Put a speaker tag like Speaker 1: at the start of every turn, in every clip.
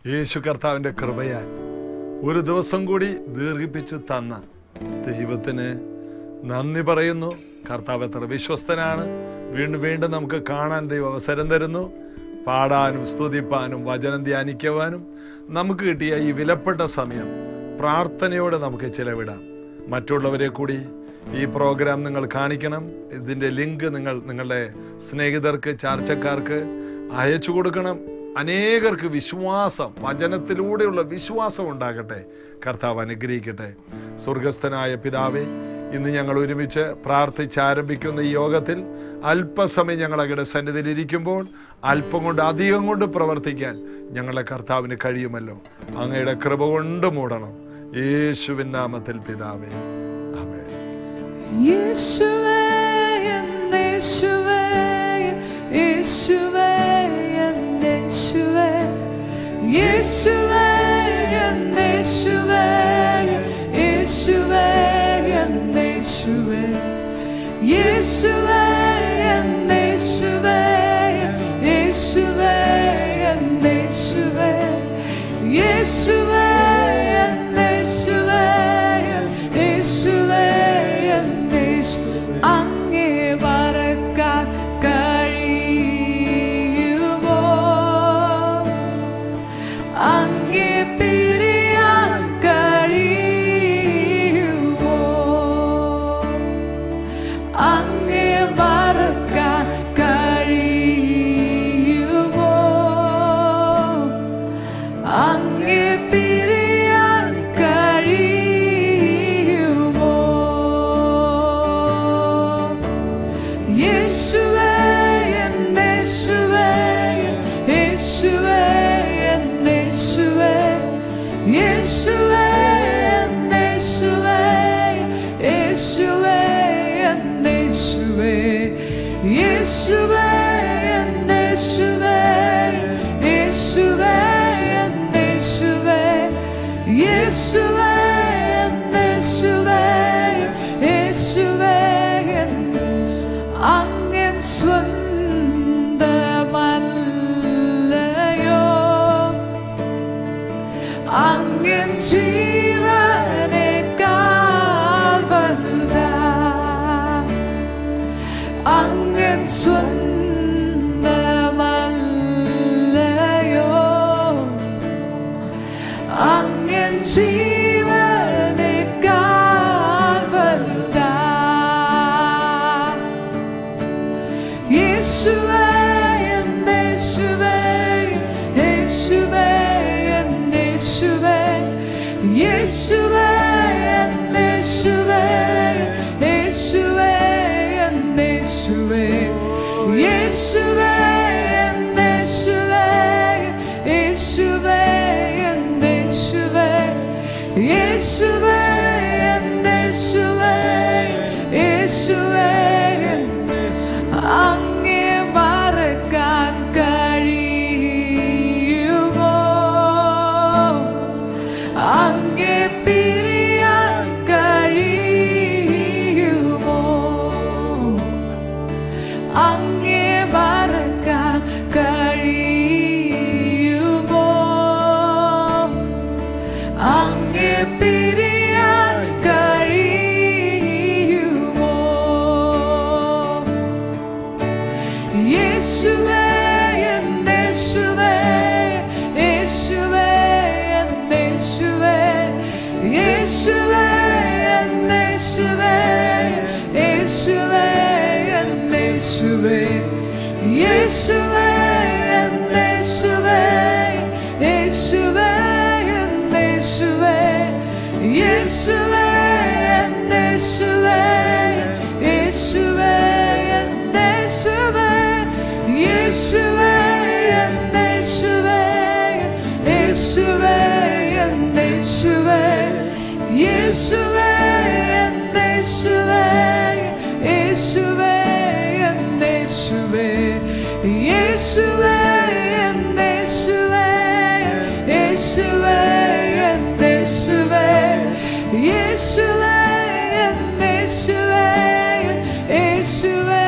Speaker 1: യേശു കർത്താവിൻ്റെ കൃപയാൽ ഒരു ദിവസം കൂടി ദീർഘിപ്പിച്ചു തന്ന ദൈവത്തിന് നന്ദി പറയുന്നു കർത്താവ് എത്ര വിശ്വസ്തനാണ് വീണ്ടും വീണ്ടും നമുക്ക് കാണാൻ ദൈവം അവസരം തരുന്നു പാടാനും സ്തുതിപ്പാനും വചനം ധ്യാനിക്കുവാനും നമുക്ക് കിട്ടിയ ഈ വിലപ്പെട്ട സമയം പ്രാർത്ഥനയോടെ നമുക്ക് ചിലവിടാം മറ്റുള്ളവരെ കൂടി ഈ പ്രോഗ്രാം നിങ്ങൾ കാണിക്കണം ഇതിൻ്റെ ലിങ്ക് നിങ്ങൾ നിങ്ങളുടെ സ്നേഹിതർക്ക് ചാർച്ചക്കാർക്ക് അയച്ചു കൊടുക്കണം അനേകർക്ക് വിശ്വാസം വചനത്തിലൂടെയുള്ള വിശ്വാസം ഉണ്ടാകട്ടെ കർത്താവ് അനുഗ്രഹിക്കട്ടെ സ്വർഗസ്ഥനായ പിതാവേ ഇന്ന് ഞങ്ങൾ ഒരുമിച്ച് പ്രാർത്ഥിച്ച് ആരംഭിക്കുന്ന ഈ യോഗത്തിൽ അല്പസമയം ഞങ്ങൾ അങ്ങയുടെ സന്നിധിയിൽ ഇരിക്കുമ്പോൾ അല്പം കൊണ്ട് അധികം കൊണ്ട് പ്രവർത്തിക്കാൻ ഞങ്ങളുടെ കർത്താവിന് കഴിയുമല്ലോ അങ്ങയുടെ കൃപ കൊണ്ട് മൂടണം യേശുവിൻ നാമത്തിൽ പിതാവേ ആമേൻ
Speaker 2: യേശുവേ എന്നേശുവേ യേശുവേ എന്നേശുവേ യേശുവേ എന്നേശുവേ യേശുവേ എന്നേശുവേ യേശുവേ എന്നേശുവേ യേശുവേ എന്നേശുവേ യേശുവേ എന്നേശുവേ യേശുവേ എന്നേശു അങ്ങേ മറക്കാൻ കഴിയുമോ അങ്ങേ പിരിയാൻ കഴിയുമോ അങ്ങേ മറക്കാൻ കഴിയുമോ അങ്ങേ പിരിയാൻ കഴിയുമോ യേശുവേ എന്നേശുവേ യേശുവേ എന്നേശുവേ യേശുവേ എന്നേശുവേ യേശുവേ എന്നേശുവേ യേശുവേ എന്നേശുവേ യേശുവേ എന്നേശുവേ യേശുവേ എന്നേശുവേ യേശുവേ എന്നേശു അങ്ങൻ സ്വന്തമല്ലയോ അങ്ങൻ ജീവനേക്കാൾ വലുതാ അങ്ങൻ സ്വന്തമല്ലയോ അങ്ങൻ ജീവനേക്കാൾ വലുതാ യേശുവേ എന്നേശുവേ യേശുവേ എന്നേശുവേ യേശുവേ എന്നേശുവേ യേശുവേ എന്നേശുവേ യേശുവേ എന്നേശുവേ യേശുവേ എന്നേശുവേ യേശുവേ എന്നേശുവേ യേശുവേ അങ്ങേ മറക്കാൻ കഴിയുമോ അങ്ങേ പിരിയാൻ കഴിയുമോ അങ്ങേ മറക്കാൻ കഴിയുമോ അങ്ങേ പിരിയാൻ കഴിയുമോ യേശുവേ എന്നേശുവേ യേശുവേ എന്നേശുവേ യേശുവേ എന്നേശുവേ യേശുവേ എന്നേശുവേ യേശുവേ എന്നേശുവേ യേശുവേ എന്നേശുവേ യേശുവേ എന്നേശുവേ യേശുവേ എന്നേശുവേ യേശുവേ എന്നേശുവേ യേശുവേ എന്നേശുവേ യേശുവേ എന്നേശുവേ യേശുവേ എന്നേശുവേ യേശുവേ എന്നേശുവേ യേശുവേ എന്നേശുവേ യേശുവേ എന്നേശുവേ യേശുവേ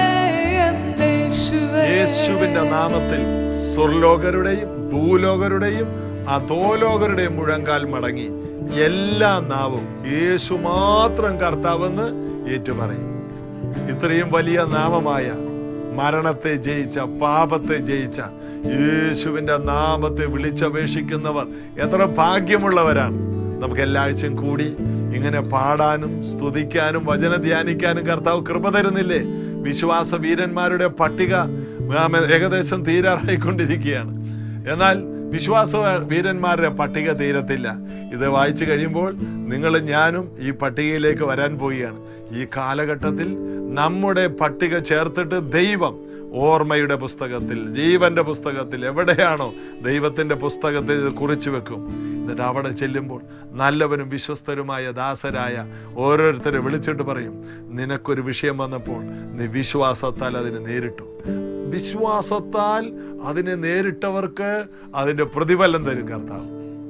Speaker 2: എന്നേശുവേ
Speaker 1: യേശുവിന്റെ നാമത്തിൽ സ്വർലോകരുടെയും ഭൂലോകരുടെയും ആ തോലോകരുടെ മുഴങ്കാൽ മടങ്ങി എല്ലാ നാവും യേശു മാത്രം കർത്താവെന്ന് ഏറ്റുപറയും ഇത്രയും വലിയ നാമമായ മരണത്തെ ജയിച്ച പാപത്തെ ജയിച്ച യേശുവിന്റെ നാമത്തെ വിളിച്ചപേക്ഷിക്കുന്നവർ എത്ര ഭാഗ്യമുള്ളവരാണ് നമുക്ക് എല്ലാ ആഴ്ചയും കൂടി ഇങ്ങനെ പാടാനും സ്തുതിക്കാനും വചന ധ്യാനിക്കാനും കർത്താവ് കൃപ തരുന്നില്ലേ വിശ്വാസ വീരന്മാരുടെ പട്ടിക നാം ഏകദേശം തീരാറായിക്കൊണ്ടിരിക്കുകയാണ് എന്നാൽ വിശ്വാസ വീരന്മാരുടെ പട്ടിക തീരത്തില്ല ഇത് വായിച്ചു കഴിയുമ്പോൾ നിങ്ങൾ ഞാനും ഈ പട്ടികയിലേക്ക് വരാൻ പോവുകയാണ് ഈ കാലഘട്ടത്തിൽ നമ്മുടെ പട്ടിക ചേർത്തിട്ട് ദൈവം ഓർമ്മയുടെ പുസ്തകത്തിൽ ജീവന്റെ പുസ്തകത്തിൽ എവിടെയാണോ ദൈവത്തിന്റെ പുസ്തകത്തിൽ ഇത് കുറിച്ചു വെക്കും എന്നിട്ട് അവിടെ ചെല്ലുമ്പോൾ നല്ലവരും വിശ്വസ്തരുമായ ദാസരായ ഓരോരുത്തരെ വിളിച്ചിട്ട് പറയും നിനക്കൊരു വിഷയം വന്നപ്പോൾ നീ വിശ്വാസത്താൽ അതിനെ നേരിട്ടു വിശ്വാസത്താൽ അതിനെ നേരിട്ടവർക്ക് അതിന്റെ പ്രതിഫലം തരും കർത്താവ്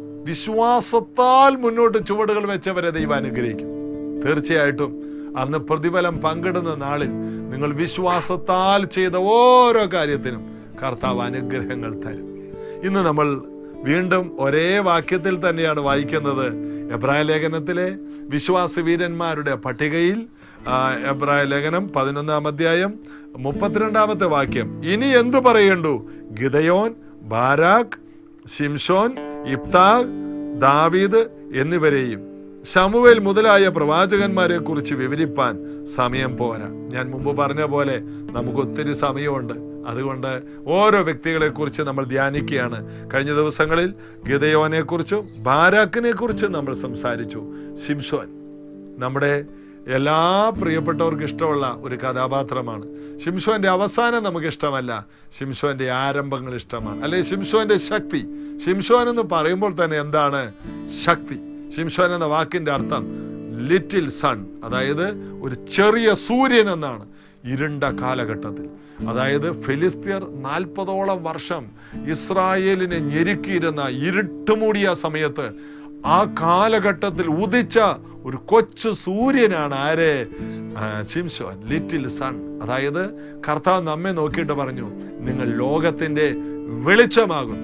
Speaker 1: വിശ്വാസത്താൽ മുന്നോട്ട് ചുവടുകൾ വെച്ചവരെ ദൈവം അനുഗ്രഹിക്കും തീർച്ചയായിട്ടും അന്ന് പ്രതിഫലം പങ്കിടുന്ന നാളിൽ നിങ്ങൾ വിശ്വാസത്താൽ ചെയ്ത ഓരോ കാര്യത്തിനും കർത്താവ് അനുഗ്രഹങ്ങൾ തരും ഇന്ന് നമ്മൾ വീണ്ടും ഒരേ വാക്യത്തിൽ തന്നെയാണ് വായിക്കുന്നത് എബ്രായ ലേഖനത്തിലെ വിശ്വാസ വീരന്മാരുടെ പട്ടികയിൽ ആ, എബ്രായ ലേഖനം പതിനൊന്നാം അധ്യായം മുപ്പത്തിരണ്ടാമത്തെ വാക്യം ഇനി എന്തു പറയണ്ടു ഗിതയോൻ ബാരാഖ് ശിംഷോൻ ഇബ്താഗ് ദാവീദ് എന്നിവരെയും ശമുവേൽ മുതലായ പ്രവാചകന്മാരെ കുറിച്ച് വിവരിപ്പാൻ സമയം പോരാ ഞാൻ മുമ്പ് പറഞ്ഞ പോലെ നമുക്ക് ഒത്തിരി സമയമുണ്ട് അതുകൊണ്ട് ഓരോ വ്യക്തികളെ കുറിച്ച് നമ്മൾ ധ്യാനിക്കുകയാണ് കഴിഞ്ഞ ദിവസങ്ങളിൽ ഗിതയോനെ കുറിച്ചും ബാരാക്കിനെ കുറിച്ചും നമ്മൾ സംസാരിച്ചു ശിംഷോൻ നമ്മുടെ എല്ലാ പ്രിയപ്പെട്ടവർക്കും ഇഷ്ടമുള്ള ഒരു കഥാപാത്രമാണ് ശിംഷോന്റെ അവസാനം നമുക്ക് ഇഷ്ടമല്ല ശിംഷോന്റെ ആരംഭങ്ങൾ ഇഷ്ടമാണ് അല്ലെ ശിംഷോന്റെ ശക്തി ശിംഷോൻ എന്ന് പറയുമ്പോൾ തന്നെ എന്താണ് ശക്തി ശിംഷോൻ എന്ന വാക്കിന്റെ അർത്ഥം ലിറ്റിൽ സൺ അതായത് ഒരു ചെറിയ സൂര്യൻ എന്നാണ് ഇരുണ്ട കാലഘട്ടത്തിൽ അതായത് ഫിലിസ്തീർ നാൽപ്പതോളം വർഷം ഇസ്രായേലിനെ ഞെരുക്കിയിരുന്ന ഇരുട്ടുമൂടിയ സമയത്ത് ആ കാലഘട്ടത്തിൽ ഉദിച്ച ഒരു കൊച്ചു സൂര്യനാണ് ആര് ആ, ശിംശോൻ ലിറ്റിൽ സൺ അതായത് കർത്താവ് നമ്മെ നോക്കിയിട്ട് പറഞ്ഞു നിങ്ങൾ ലോകത്തിന്റെ വെളിച്ചമാകുന്നു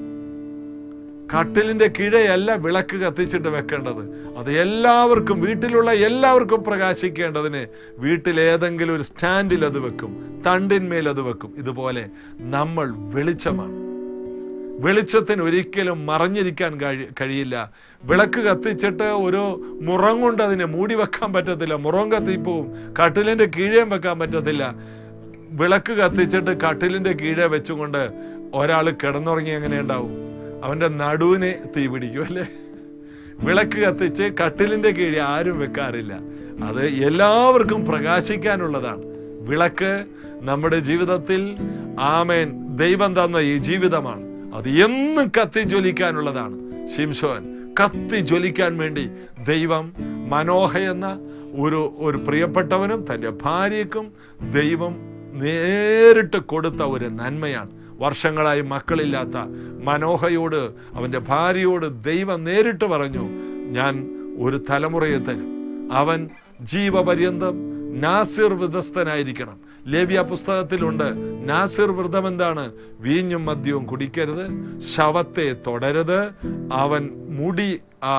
Speaker 1: കട്ടിലിന്റെ കീഴെയല്ല വിളക്ക് കത്തിച്ചിട്ട് വെക്കേണ്ടത് അത് എല്ലാവർക്കും വീട്ടിലുള്ള എല്ലാവർക്കും പ്രകാശിക്കേണ്ടതിന് വീട്ടിൽ ഏതെങ്കിലും ഒരു സ്റ്റാൻഡിൽ അത് വെക്കും തണ്ടിന്മേൽ അത് വെക്കും ഇതുപോലെ നമ്മൾ വെളിച്ചമാണ് വെളിച്ചത്തിന് ഒരിക്കലും മറഞ്ഞിരിക്കാൻ കഴി കഴിയില്ല വിളക്ക് കത്തിച്ചിട്ട് ഒരു മുറം കൊണ്ട് അതിനെ മൂടി വെക്കാൻ പറ്റത്തില്ല മുറം കത്തിപ്പോവും കട്ടിലിന്റെ കീഴേ വെക്കാൻ പറ്റത്തില്ല വിളക്ക് കത്തിച്ചിട്ട് കട്ടിലിന്റെ കീഴേ വെച്ചുകൊണ്ട് ഒരാൾ കിടന്നുറങ്ങി എങ്ങനെ ഉണ്ടാവും അവന്റെ നടുവിനെ തീ പിടിക്കും അല്ലേ വിളക്ക് കത്തിച്ച് കട്ടിലിന്റെ കീഴിൽ ആരും വെക്കാറില്ല അത് എല്ലാവർക്കും പ്രകാശിക്കാനുള്ളതാണ് വിളക്ക് നമ്മുടെ ജീവിതത്തിൽ ആമേൻ ദൈവം തന്ന ഈ ജീവിതമാണ് അത് എന്നും കത്തി ജ്വലിക്കാനുള്ളതാണ് ശിംശോൻ കത്തി ജ്വലിക്കാൻ വേണ്ടി ദൈവം മനോഹ എന്ന ഒരു ഒരു പ്രിയപ്പെട്ടവനും തൻ്റെ ഭാര്യയ്ക്കും ദൈവം നേരിട്ട് കൊടുത്ത ഒരു നന്മയാണ് വർഷങ്ങളായി മക്കളില്ലാത്ത മനോഹയോട് അവൻ്റെ ഭാര്യയോട് ദൈവം നേരിട്ട് പറഞ്ഞു ഞാൻ ഒരു തലമുറയെ തരും അവൻ ജീവപര്യന്തം നാസിർ വ്രതസ്ഥനായിരിക്കണം ലേവ്യ പുസ്തകത്തിലുണ്ട് നാസിർ വ്രതം എന്താണ് വീഞ്ഞും മദ്യവും കുടിക്കരുത് ശവത്തെ തുടരുത് അവൻ മുടി ആ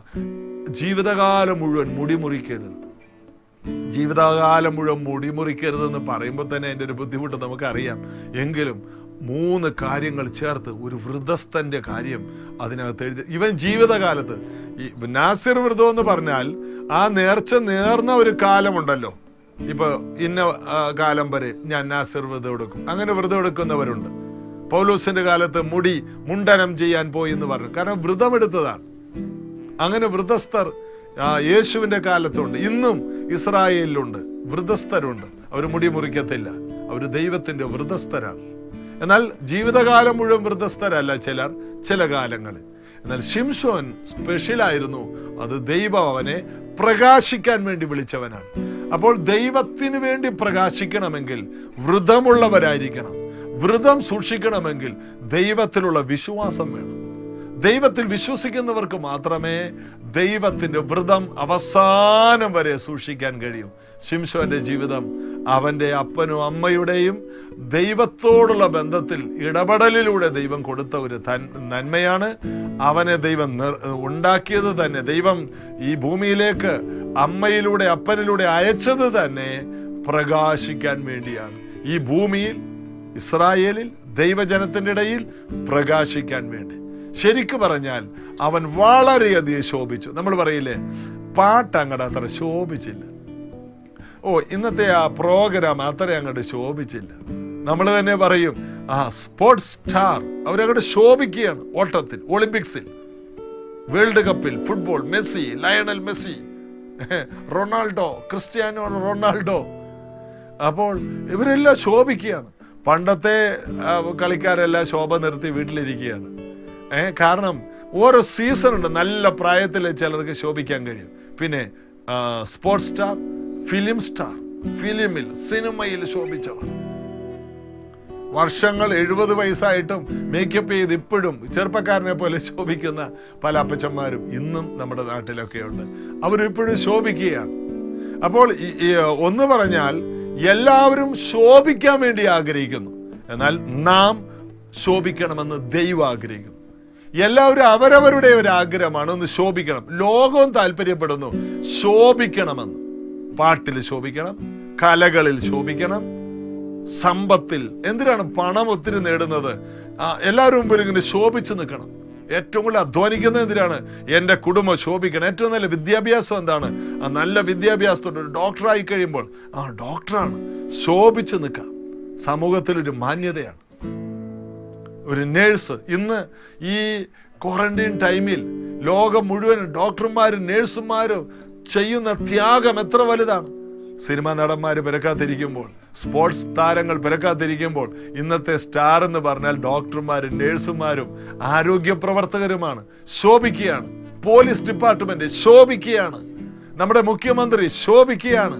Speaker 1: ജീവിതകാലം മുഴുവൻ മുടി മുറിക്കരുത് ജീവിതകാലം മുഴുവൻ മുടി മുറിക്കരുതെന്ന് പറയുമ്പോൾ തന്നെ അതിൻ്റെ ഒരു ബുദ്ധിമുട്ട് നമുക്കറിയാം എങ്കിലും മൂന്ന് കാര്യങ്ങൾ ചേർത്ത് ഒരു വൃതസ്ഥന്റെ കാര്യം അതിനകത്ത് എഴുതി ഇവൻ ജീവിതകാലത്ത് ഈ നാസിർ വ്രതം എന്ന് പറഞ്ഞാൽ ആ നേർച്ച നേർന്ന ഒരു കാലമുണ്ടല്ലോ ഇപ്പൊ ഇന്ന ആ, കാലം വരെ ഞാൻ നാസിർ വ്രതം എടുക്കും അങ്ങനെ വ്രതം എടുക്കുന്നവരുണ്ട് പൗലൂസിന്റെ കാലത്ത് മുടി മുണ്ടനം ചെയ്യാൻ പോയി എന്ന് പറഞ്ഞു കാരണം വ്രതമെടുത്തതാണ് അങ്ങനെ വൃതസ്ഥർ ആ, യേശുവിന്റെ കാലത്തുണ്ട് ഇന്നും ഇസ്രായേലിലുണ്ട് വൃതസ്ഥരുണ്ട് അവർ മുടി മുറിക്കത്തില്ല അവർ ദൈവത്തിന്റെ വൃതസ്ഥരാണ് എന്നാൽ ജീവിതകാലം മുഴുവൻ വൃതസ്ഥരല്ല ചിലർ ചില കാലങ്ങളിൽ എന്നാൽ ഷിംഷോൻ സ്പെഷ്യലായിരുന്നു അത് ദൈവം അവനെ പ്രകാശിക്കാൻ വേണ്ടി വിളിച്ചവനാണ് അപ്പോൾ ദൈവത്തിന് വേണ്ടി പ്രകാശിക്കണമെങ്കിൽ വ്രതമുള്ളവരായിരിക്കണം വ്രതം സൂക്ഷിക്കണമെങ്കിൽ ദൈവത്തിലുള്ള വിശ്വാസം വേണം ദൈവത്തിൽ വിശ്വസിക്കുന്നവർക്ക് മാത്രമേ ദൈവത്തിന്റെ വ്രതം അവസാനം വരെ സൂക്ഷിക്കാൻ കഴിയും ശിംശോന്റെ ജീവിതം അവന്റെ അപ്പനും അമ്മയുടെയും ദൈവത്തോടുള്ള ബന്ധത്തിൽ ഇടപെടലിലൂടെ ദൈവം കൊടുത്ത ഒരു തൻ- നന്മയാണ് അവനെ ദൈവം നിർ- ഉണ്ടാക്കിയത് തന്നെ ദൈവം ഈ ഭൂമിയിലേക്ക് അമ്മയിലൂടെ അപ്പനിലൂടെ അയച്ചത് തന്നെ പ്രകാശിക്കാൻ വേണ്ടിയാണ് ഈ ഭൂമിയിൽ ഇസ്രായേലിൽ ദൈവജനത്തിൻ്റെ ഇടയിൽ പ്രകാശിക്കാൻ വേണ്ടി ശരിക്കു പറഞ്ഞാൽ അവൻ വളരെയധികം ശോഭിച്ചു നമ്മൾ പറയില്ലേ പാട്ട് അങ്ങോട്ട് അത്ര ശോഭിച്ചില്ല ഓ ഇന്നത്തെ ആ പ്രോഗ്രാം അത്ര അങ്ങോട്ട് ശോഭിച്ചില്ല നമ്മൾ തന്നെ പറയും ആ സ്പോർട്സ് സ്റ്റാർ അവരങ്ങോട്ട് ശോഭിക്കുകയാണ് ഓട്ടത്തിൽ ഒളിമ്പിക്സിൽ വേൾഡ് കപ്പിൽ football Messi Lionel Messi Ronaldo Cristiano Ronaldo അപ്പോൾ ഇവരെല്ലാം ശോഭിക്കുകയാണ് പണ്ടത്തെ ആ, കളിക്കാരെല്ലാം ശോഭ നിർത്തി വീട്ടിലിരിക്കുകയാണ് ഏ കാരണം ഓരോ സീസൺ ഉണ്ട് നല്ല പ്രായത്തിൽ ചിലർക്ക് ശോഭിക്കാൻ കഴിയും പിന്നെ സ്പോർട്സ് സ്റ്റാർ ഫിലിം സ്റ്റാർ ഫിലിമിൽ സിനിമയിൽ ശോഭിച്ചവർ വർഷങ്ങൾ എഴുപത് വയസ്സായിട്ടും മേക്കപ്പ് ചെയ്ത് ഇപ്പോഴും ചെറുപ്പക്കാരനെ പോലെ ശോഭിക്കുന്ന പല അപ്പച്ചന്മാരും ഇന്നും നമ്മുടെ നാട്ടിലൊക്കെ ഉണ്ട് അവരിപ്പോഴും ശോഭിക്കുകയാണ് അപ്പോൾ ഈ- ഈ, ഒന്ന് പറഞ്ഞാൽ എല്ലാവരും ശോഭിക്കാൻ വേണ്ടി ആഗ്രഹിക്കുന്നു എന്നാൽ നാം ശോഭിക്കണമെന്ന് ദൈവം ആഗ്രഹിക്കുന്നു എല്ലാവരും അവരവരുടെ ഒരു ആഗ്രഹമാണ് ഒന്ന് ശോഭിക്കണം ലോകവും താല്പര്യപ്പെടുന്നു ശോഭിക്കണമെന്ന് പാട്ടിൽ ശോഭിക്കണം കലകളിൽ ശോഭിക്കണം സമ്പത്തിൽ എന്തിനാണ് പണം ഒത്തിരി നേടുന്നത് ആ, എല്ലാവരും മുമ്പിൽ ഇങ്ങനെ ശോഭിച്ചു നിൽക്കണം ഏറ്റവും കൂടുതൽ അധ്വാനിക്കുന്നത് എന്തിനാണ് എൻ്റെ കുടുംബം ശോഭിക്കണം ഏറ്റവും നല്ല വിദ്യാഭ്യാസം എന്താണ് ആ നല്ല വിദ്യാഭ്യാസത്തോട് ഒരു ഡോക്ടറായി കഴിയുമ്പോൾ ആ ഡോക്ടറാണ് ശോഭിച്ചു നിൽക്കാം സമൂഹത്തിലൊരു മാന്യതയാണ് ഒരു നേഴ്സ് ഇന്ന് ഈ ക്വാറന്റൈൻ ടൈമിൽ ലോകം മുഴുവൻ ഡോക്ടർമാരും നേഴ്സുമാരും ചെയ്യുന്ന ത്യാഗം എത്ര വലുതാണ് സിനിമാ നടന്മാർ പിറക്കാത്തിരിക്കുമ്പോൾ സ്പോർട്സ് താരങ്ങൾ പിറക്കാത്തിരിക്കുമ്പോൾ ഇന്നത്തെ സ്റ്റാർ എന്ന് പറഞ്ഞാൽ ഡോക്ടർമാരും നേഴ്സുമാരും ആരോഗ്യ പ്രവർത്തകരുമാണ് ശോഭിക്കുകയാണ് പോലീസ് ഡിപ്പാർട്ട്മെന്റ് ശോഭിക്കുകയാണ് നമ്മുടെ മുഖ്യമന്ത്രി ശോഭിക്കുകയാണ്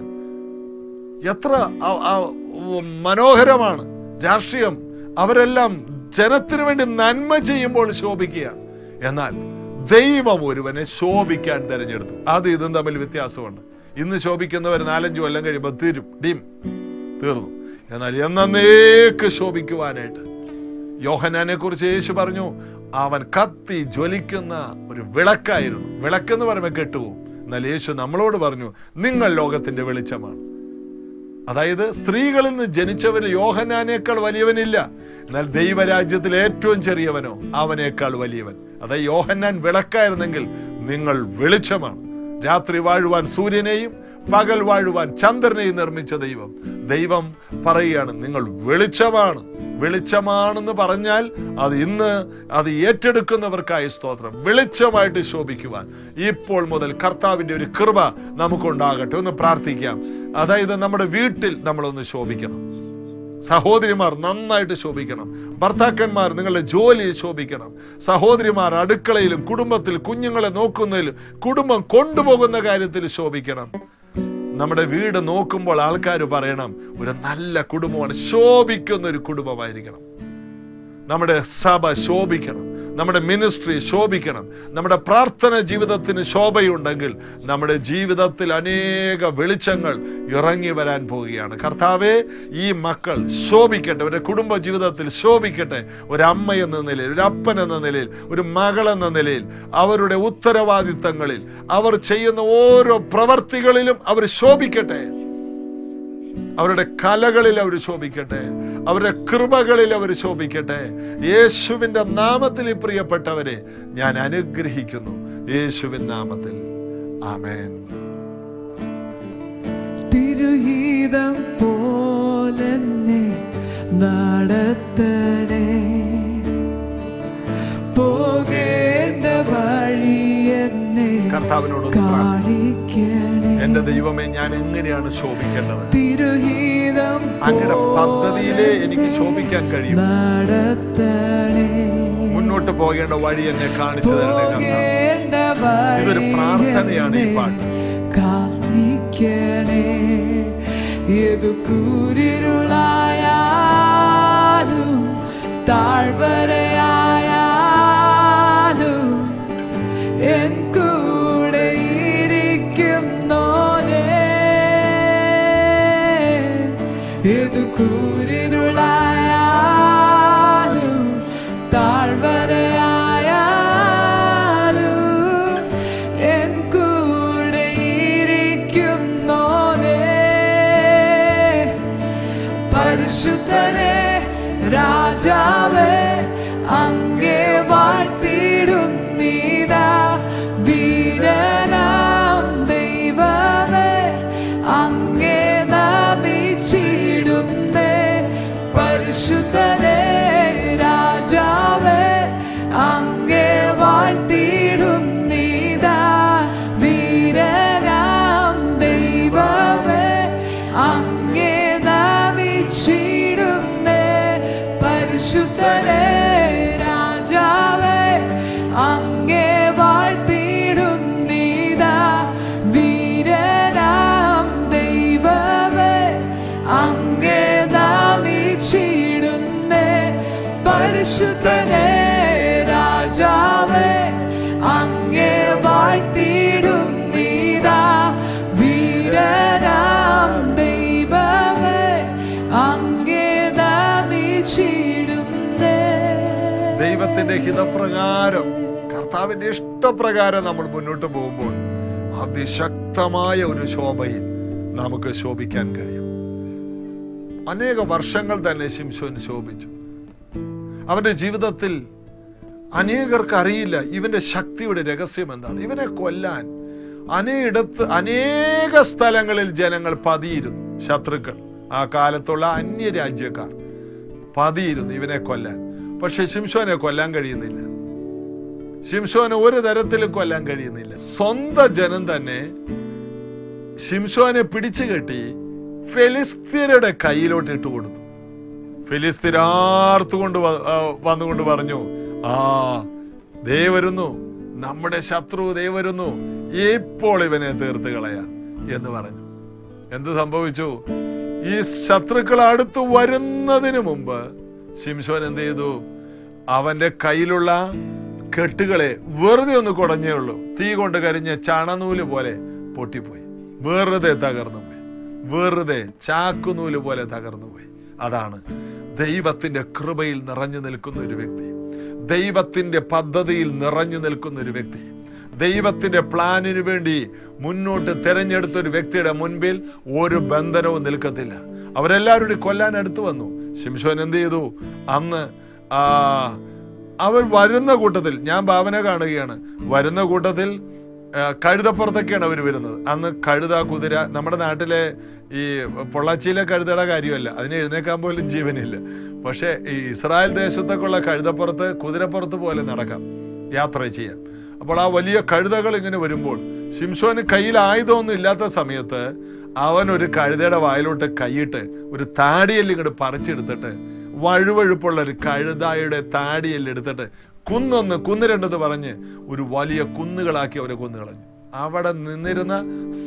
Speaker 1: എത്ര അ- അ- മനോഹരമാണ് രാഷ്ട്രീയം അവരെല്ലാം ജനത്തിനു വേണ്ടി നന്മ ചെയ്യുമ്പോൾ ശോഭിക്കുകയാണ് എന്നാൽ ദൈവം ഒരുവനെ ശോഭിക്കാൻ തിരഞ്ഞെടുത്തു അത് ഇതും തമ്മിൽ വ്യത്യാസമുണ്ട് ഇന്ന് ശോഭിക്കുന്നവർ നാലഞ്ചു കൊല്ലം കഴിയുമ്പോൾ തീരും ഡീം തീർന്നു എന്നാൽ എന്നേക്ക് ശോഭിക്കുവാനായിട്ട് യോഹനാനെ കുറിച്ച് യേശു പറഞ്ഞു അവൻ കത്തി ജ്വലിക്കുന്ന ഒരു വിളക്കായിരുന്നു വിളക്കെന്ന് പറയുമ്പോൾ കെട്ടുപോകും എന്നാൽ യേശു നമ്മളോട് പറഞ്ഞു നിങ്ങൾ ലോകത്തിന്റെ വെളിച്ചമാണ് അതായത് സ്ത്രീകളിൽ നിന്ന് ജനിച്ചവന് യോഹനാനേക്കാൾ വലിയവനില്ല എന്നാൽ ദൈവരാജ്യത്തിൽ ഏറ്റവും ചെറിയവനോ അവനേക്കാൾ വലിയവൻ അതായത് യോഹന്നാൻ വിളക്കായിരുന്നെങ്കിൽ നിങ്ങൾ വെളിച്ചമാണ് രാത്രി വാഴുവാൻ സൂര്യനെയും പകൽ വാഴുവാൻ ചന്ദ്രനെയും നിർമ്മിച്ച ദൈവം ദൈവം പറയുകയാണ് നിങ്ങൾ വെളിച്ചമാണ് വെളിച്ചമാണെന്ന് പറഞ്ഞാൽ അത് ഇന്ന് അത് ഏറ്റെടുക്കുന്നവർക്കായി സ്തോത്രം വെളിച്ചമായിട്ട് ശോഭിക്കുവാൻ ഇപ്പോൾ മുതൽ കർത്താവിന്റെ ഒരു കൃപ നമുക്കുണ്ടാകട്ടെ ഒന്ന് പ്രാർത്ഥിക്കാം അതായത് നമ്മുടെ വീട്ടിൽ നമ്മളൊന്ന് ശോഭിക്കണം സഹോദരിമാർ നന്നായിട്ട് ശോഭിക്കണം ഭർത്താക്കന്മാർ നിങ്ങളുടെ ജോലിയിൽ ശോഭിക്കണം സഹോദരിമാർ അടുക്കളയിലും കുടുംബത്തിൽ കുഞ്ഞുങ്ങളെ നോക്കുന്നതിലും കുടുംബം കൊണ്ടുപോകുന്ന കാര്യത്തിൽ ശോഭിക്കണം നമ്മുടെ വീട് നോക്കുമ്പോൾ ആൾക്കാർ പറയണം ഒരു നല്ല കുടുംബമാണ് ശോഭിക്കുന്ന ഒരു കുടുംബമായിരിക്കണം നമ്മുടെ സഭ ശോഭിക്കണം നമ്മുടെ മിനിസ്ട്രി ശോഭിക്കണം നമ്മുടെ പ്രാർത്ഥന ജീവിതത്തിന് ശോഭയുണ്ടെങ്കിൽ നമ്മുടെ ജീവിതത്തിൽ അനേക വെളിച്ചങ്ങൾ ഇറങ്ങി വരാൻ പോവുകയാണ് കർത്താവെ ഈ മക്കൾ ശോഭിക്കട്ടെ ഒരു കുടുംബ ജീവിതത്തിൽ ശോഭിക്കട്ടെ ഒരു അമ്മ എന്ന നിലയിൽ ഒരു അപ്പൻ എന്ന നിലയിൽ ഒരു മകൾ എന്ന നിലയിൽ അവരുടെ ഉത്തരവാദിത്തങ്ങളിൽ അവർ ചെയ്യുന്ന ഓരോ പ്രവർത്തികളിലും അവർ ശോഭിക്കട്ടെ അവരുടെ കലകളിൽ അവർ ശോഭിക്കട്ടെ അവരുടെ കൃപകളിൽ അവർ ശോഭിക്കട്ടെ യേശുവിന്റെ നാമത്തിൽ ഈ പ്രിയപ്പെട്ടവരെ ഞാൻ അനുഗ്രഹിക്കുന്നു യേശുവിൻ നാമത്തിൽ ആമേൻ
Speaker 2: തിരുഹീതം പോലെന്നെ നടത്തണേ പോകേണ്ട വഴി എന്നെ
Speaker 1: കർത്താവിനോട് ഒന്ന് പ്രാർത്ഥിക്കാം.
Speaker 2: കാണിക്കണേ
Speaker 1: എന്റെ ദൈവമേ ഞാൻ എങ്ങനെയാണ് ശോഭിക്കേണ്ടത്
Speaker 2: തിരുഹീതം
Speaker 1: അങ്ങയുടെ പദ്ധതിയിലേ എനിക്ക് ശോഭിക്കാൻ കഴിയും
Speaker 2: നടത്തണേ
Speaker 1: മുന്നോട്ട് പോകേണ്ട വഴി എന്നെ കാണിച്ചു തരണേ കർത്താവ്
Speaker 2: പോകേണ്ട വഴി
Speaker 1: ഇതൊരു പ്രാർത്ഥനയാണ് ഈ
Speaker 2: എന്നെ
Speaker 1: പാട്ട്.
Speaker 2: കാണിക്കണേ ഏതു കൂരിരുളായാലും താഴ്വരയായാലും ഏതു കൂരിരുളായാലും താഴ്വരയായാലും എൻ കൂടെ ഇരിക്കുന്നോനേ പരിശുദ്ധനെ രാജാവേ അങ്ങേ വാഴ്ത്തിടും നീതാ വീരനാം ദൈവമേ അങ്ങേ നമിച്ചിടുന്നേ പരിശുദ്ധനെ രാജാവേ അങ്ങേ വാഴ്ത്തിടും നീതാ വീരനാം ദൈവമേ അങ്ങേ നമിച്ചിടുന്നേ പരിശുദ്ധനെ രാജാവേ അങ്ങേ വാഴ്ത്തിടും നീതാ വീരനാം ദൈവമേ അങ്ങേ നമിച്ചിടുന്നേ പരിശുദ്ധനെ രാജാവേ അങ്ങേ വാഴ്ത്തിടും നീതാ വീരനാം ദൈവമേ അങ്ങേ നമിച്ചിടുന്നേ
Speaker 1: ദൈവത്തിന്റെ ഹിതപ്രകാരം കർത്താവിന്റെ ഇഷ്ടപ്രകാരം നമ്മൾ മുന്നോട്ട് പോകുമ്പോൾ അതിശക്തമായ ഒരു ശോഭയിൽ നമുക്ക് ശോഭിക്കാൻ കഴിയും അനേക വർഷങ്ങൾ തന്നെ ശിംശോൻ ശോഭിച്ചു അവന്റെ ജീവിതത്തിൽ അനേകർക്ക് അറിയില്ല ഇവന്റെ ശക്തിയുടെ രഹസ്യം എന്താണ് ഇവനെ കൊല്ലാൻ അനേയിടത്ത് അനേക സ്ഥലങ്ങളിൽ ജനങ്ങൾ പതിയിരുന്നു ശത്രുക്കൾ ആ കാലത്തുള്ള അന്യരാജ്യക്കാർ പതിയിരുന്നു ഇവനെ കൊല്ലാൻ പക്ഷെ ശിംശോനെ കൊല്ലാൻ കഴിയുന്നില്ല ശിംശോനെ ഒരു തരത്തിലും കൊല്ലാൻ കഴിയുന്നില്ല സ്വന്തം ജനം തന്നെ ശിംശോനെ പിടിച്ചു കെട്ടി ഫെലിസ്തീനയുടെ കയ്യിലോട്ട് ഇട്ട് കൊടുത്തു ഫിലിസ്തീനാർത്തുകൊണ്ട് വ- ആ, വന്നുകൊണ്ട് പറഞ്ഞു ആ ദേ വരുന്നു നമ്മുടെ ശത്രു ദേ വരുന്നു ഇപ്പോൾ ഇവനെ തീർത്ത് കളയാം എന്ന് പറഞ്ഞു എന്ത് സംഭവിച്ചു ഈ ശത്രുക്കൾ അടുത്ത് വരുന്നതിന് മുമ്പ് ശിംശോൻ എന്ത് ചെയ്തു അവന്റെ കയ്യിലുള്ള കെട്ടുകളെ വെറുതെ ഒന്ന് കുടഞ്ഞേ ഉള്ളൂ തീ കൊണ്ട് കരിഞ്ഞ ചണനൂല് പോലെ പൊട്ടിപ്പോയി വെറുതെ തകർന്നു പോയി വെറുതെ ചാക്കുനൂല് പോലെ തകർന്നു പോയി അതാണ് ദൈവത്തിന്റെ കൃപയിൽ നിറഞ്ഞു നിൽക്കുന്ന ഒരു വ്യക്തി ദൈവത്തിന്റെ പദ്ധതിയിൽ നിറഞ്ഞു നിൽക്കുന്ന ഒരു വ്യക്തി ദൈവത്തിന്റെ പ്ലാനിനു വേണ്ടി മുന്നോട്ട് തെരഞ്ഞെടുത്ത ഒരു വ്യക്തിയുടെ മുൻപിൽ ഒരു ബന്ധനവും നിൽക്കത്തില്ല അവരെല്ലാവരും കൂടി കൊല്ലാൻ അടുത്ത് വന്നു ശിംശോൻ എന്ത് ചെയ്തു അന്ന് ആ അവർ വരുന്ന കൂട്ടത്തിൽ ഞാൻ ഭാവന കാണുകയാണ് വരുന്ന കൂട്ടത്തിൽ ആ, കഴുതപ്പുറത്തൊക്കെയാണ് അവർ വരുന്നത് അന്ന് കഴുത കുതിര നമ്മുടെ നാട്ടിലെ ഈ പൊള്ളാച്ചിയിലെ കഴുതയുടെ കാര്യമല്ല അതിന് എഴുന്നേക്കാൻ പോലും ജീവനില്ല പക്ഷേ ഈ ഇസ്രായേൽ ദേശത്തൊക്കെയുള്ള കഴുതപ്പുറത്ത് കുതിരപ്പുറത്ത് പോലെ നടക്കാം യാത്ര ചെയ്യാം അപ്പോൾ ആ വലിയ കഴുതകൾ ഇങ്ങനെ വരുമ്പോൾ ശിംശോന് കയ്യിൽ ആയുധമൊന്നും ഇല്ലാത്ത സമയത്ത് അവൻ ഒരു കഴുതയുടെ വായിലോട്ട് കൈയിട്ട് ഒരു താടിയെല്ലാം ഇങ്ങോട്ട് പറിച്ചെടുത്തിട്ട് വഴുവഴുപ്പുള്ള ഒരു കഴുതായുടെ താടിയെല്ലാം എടുത്തിട്ട് കുന്നൊന്ന് കുന്ന് രണ്ടെന്ന് പറഞ്ഞ് ഒരു വലിയ കുന്നുകളാക്കി അവരെ കൊന്നുകളഞ്ഞു അവിടെ നിന്നിരുന്ന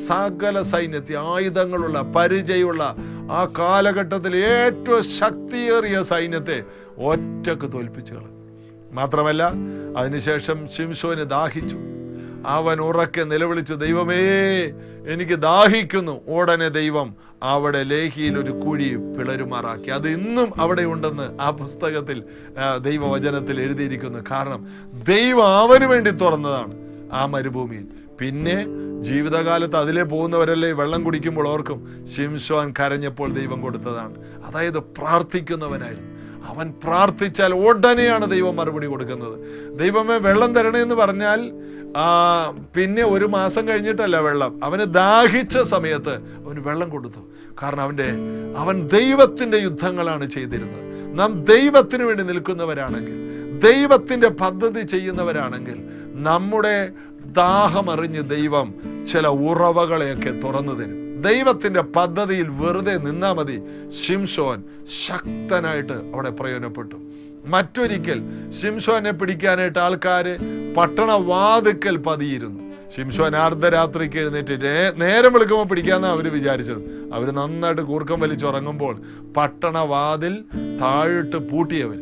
Speaker 1: സകല സൈന്യത്തെ ആയുധങ്ങളുള്ള പരിചയമുള്ള ആ കാലഘട്ടത്തിൽ ഏറ്റവും ശക്തിയേറിയ സൈന്യത്തെ ഒറ്റക്ക് തോൽപ്പിച്ചു കളഞ്ഞു മാത്രമല്ല അതിനുശേഷം ശിംശോന് ദാഹിച്ചു അവൻ ഉറക്കെ നിലവിളിച്ചു ദൈവമേ എനിക്ക് ദാഹിക്കുന്നു ഉടനെ ദൈവം അവിടെ ലേഹിയിൽ ഒരു കുഴി പിളരുമാറാക്കി അത് ഇന്നും അവിടെ ഉണ്ടെന്ന് ആ പുസ്തകത്തിൽ ആ, ദൈവവചനത്തിൽ എഴുതിയിരിക്കുന്നു കാരണം ദൈവം അവന് വേണ്ടി തുറന്നതാണ് ആ മരുഭൂമിയിൽ പിന്നെ ജീവിതകാലത്ത് അതിലെ പോകുന്നവരല്ലേ വെള്ളം കുടിക്കുമ്പോൾ ഓർക്കും ശിംശോൻ കരഞ്ഞപ്പോൾ ദൈവം കൊടുത്തതാണ് അതായത് പ്രാർത്ഥിക്കുന്നവനായിരുന്നു അവൻ പ്രാർത്ഥിച്ചാൽ ഉടനെയാണ് ദൈവം മറുപടി കൊടുക്കുന്നത് ദൈവമേ വെള്ളം തരണേ എന്ന് പറഞ്ഞാൽ ആ, പിന്നെ ഒരു മാസം കഴിഞ്ഞിട്ടല്ല വെള്ളം അവന് ദാഹിച്ച സമയത്ത് അവന് വെള്ളം കൊടുത്തു കാരണം അവന്റെ അവൻ ദൈവത്തിന്റെ യുദ്ധങ്ങളാണ് ചെയ്തിരുന്നത് നാം ദൈവത്തിന് വേണ്ടി നിൽക്കുന്നവരാണെങ്കിൽ ദൈവത്തിന്റെ പദ്ധതി ചെയ്യുന്നവരാണെങ്കിൽ നമ്മുടെ ദാഹമറിഞ്ഞ് ദൈവം ചില ഉറവകളെയൊക്കെ തുറന്നു തരും ദൈവത്തിന്റെ പദ്ധതിയിൽ വെറുതെ നിന്നാ മതി ശിംഷോൻ ശക്തനായിട്ട് അവിടെ പ്രയോജനപ്പെട്ടു മറ്റൊരിക്കൽ ശിംഷോനെ പിടിക്കാനായിട്ട് ആൾക്കാര് പട്ടണ വാതുക്കൽ പതിയിരുന്നു ശിംഷോൻ അർദ്ധരാത്രിക്ക് എഴുന്നേറ്റ് നേ- നേരം വെളുക്കുമ്പോൾ പിടിക്കാന്നാ അവര് വിചാരിച്ചത് അവര് നന്നായിട്ട് കൂർക്കം വലിച്ചുറങ്ങുമ്പോൾ പട്ടണ വാതിൽ താഴിട്ട് പൂട്ടിയവര്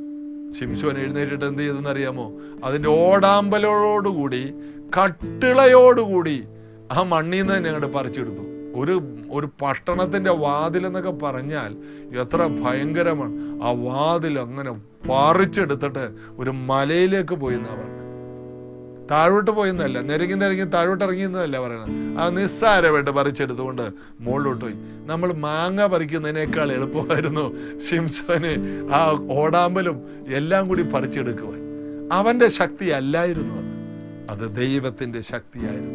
Speaker 1: ശിംശോൻ എഴുന്നേറ്റിട്ട് എന്ത് ചെയ്തെന്ന് അറിയാമോ അതിന്റെ ഓടാമ്പലോടുകൂടി കട്ടിളയോടുകൂടി ആ മണ്ണിൽ നിന്ന് തന്നെ അങ്ങോട്ട് പറിച്ചെടുത്തു ഒരു ഒരു പട്ടണത്തിന്റെ വാതിൽ എന്നൊക്കെ പറഞ്ഞാൽ എത്ര ഭയങ്കരമാണ് ആ വാതിൽ അങ്ങനെ പറിച്ചെടുത്തിട്ട് ഒരു മലയിലേക്ക് പോയി എന്നാ പറഞ്ഞത് താഴോട്ട് പോയെന്നല്ല നിരങ്ങി നിരങ്ങി താഴോട്ട് ഇറങ്ങിയെന്നല്ല പറയണത് ആ നിസ്സാരമായിട്ട് പറിച്ചെടുത്തുകൊണ്ട് മുകളിലോട്ട് പോയി നമ്മൾ മാങ്ങ പറിക്കുന്നതിനേക്കാൾ എളുപ്പമായിരുന്നു ഷിംസോന് ആ ഓടാമ്പലും എല്ലാം കൂടി പറിച്ചെടുക്കുവാൻ അവന്റെ ശക്തി അല്ലായിരുന്നു അത് അത് ദൈവത്തിന്റെ ശക്തിയായിരുന്നു